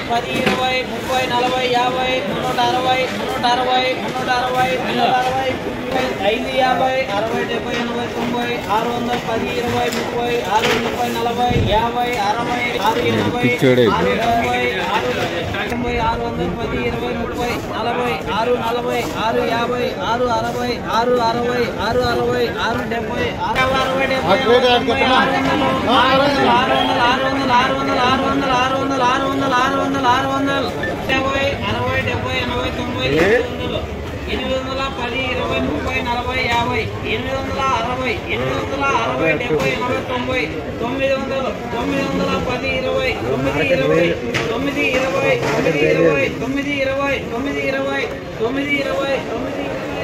పది ఇరవై ముప్పై నలభై యాభై మున్నూట అరవై మున్నూట అరవై మున్నూట అరవై మున్నూట అరవై ఐదు యాభై అరవై డెబ్బై ఎనభై తొంభై ఆరు వందల పది ఇరవై ముప్పై ఆరు ముప్పై నలభై యాభై అరవై ఆరు ఎనభై ఆరు తొంభై ఆరు తొంభై ఆరు వందల పది ఇరవై ముప్పై నలభై ఆరు నలభై ఆరు యాభై ఆరు అరవై ఆరు అరవై ఆరు అరవై ఆరు డెబ్బై ఆరు అరవై డెబ్బై తొంభై ఆరు వందలు ఆరు వందలు ఆరు వందలు ఆరు వందలు ఆరు వందలు ఆరు వందలు ఆరు వందలు ఆరు వందలు ఆరు వందలు డెబ్బై అరవై డెబ్బై ఎనభై తొంభై ఎనిమిది వందలు ఎనిమిది వందల పది ఇరవై ముప్పై నలభై యాభై ఎనిమిది వందల అరవై ఎనిమిది వందల అరవై డెబ్బై ఎనభై తొంభై తొమ్మిది వందలు తొమ్మిది వందల పది ఇరవై తొమ్మిది ఇరవై తొమ్మిది ఇరవై తొమ్మిది ఇరవై తొమ్మిది ఇరవై తొమ్మిది ఇరవై తొమ్మిది ఇరవై తొమ్మిది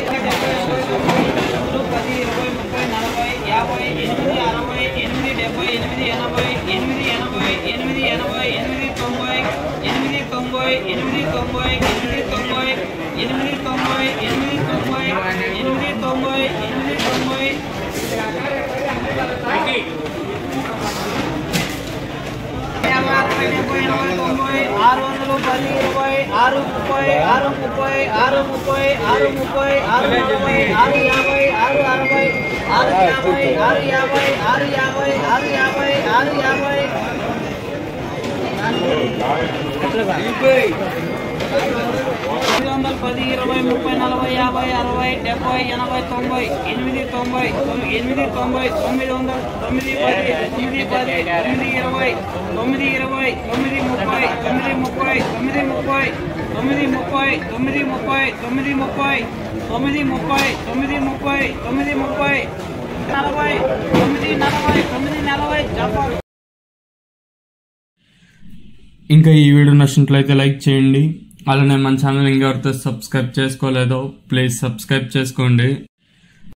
పది ఇరవై ముప్పై నలభై యాభై ఎనిమిది అరవై ఎనిమిది డెబ్బై ఎనిమిది ఎనభై ఎనిమిది ఎనభై ఎనిమిది ఎనభై ఎనిమిది తొంభై ఎనిమిది తొంభై ఎనిమిది తొంభై ఎనిమిది తొంభై ఎనిమిది తొంభై ఎనిమిది తొంభై ఎనిమిది తొంభై ఎనిమిది తొంభై యాభై అరవై డెబ్బై ఎనభై తొంభై ఆరు వందలు పది ఇరవై ఆరు ముప్పై ఆరు ముప్పై ఆరు ముప్పై ఆరు ముప్పై ఆరు నలభై ఆరు యాభై ఆరు అరవై ఆరు యాభై ఆరు యాభై ఆరు యాభై ఆరు యాభై ఆరు యాభై ఎనిమిది వందల పది ఇరవై ముప్పై నలభై యాభై అరవై డెబ్బై ఎనభై తొంభై ఎనిమిది తొంభై తొమ్మిది ఎనిమిది తొంభై తొమ్మిది వందల తొమ్మిది పది తొమ్మిది పది తొమ్మిది ఇరవై తొమ్మిది ఇరవై తొమ్మిది ముప్పై తొమ్మిది ముప్పై తొమ్మిది ముప్పై తొమ్మిది ముప్పై తొమ్మిది ముప్పై తొమ్మిది ముప్పై తొమ్మిది ముప్పై తొమ్మిది ముప్పై తొమ్మిది ముప్పై నలభై తొమ్మిది నలభై తొమ్మిది నలభై చెప్పాలి ఇంకా ఈ వీడియో నచ్చినట్లయితే లైక్ చేయండి అలానే మన ఛానల్ ఇంకెవరితో సబ్స్క్రైబ్ చేసుకోలేదో ప్లీజ్ సబ్స్క్రైబ్ చేసుకోండి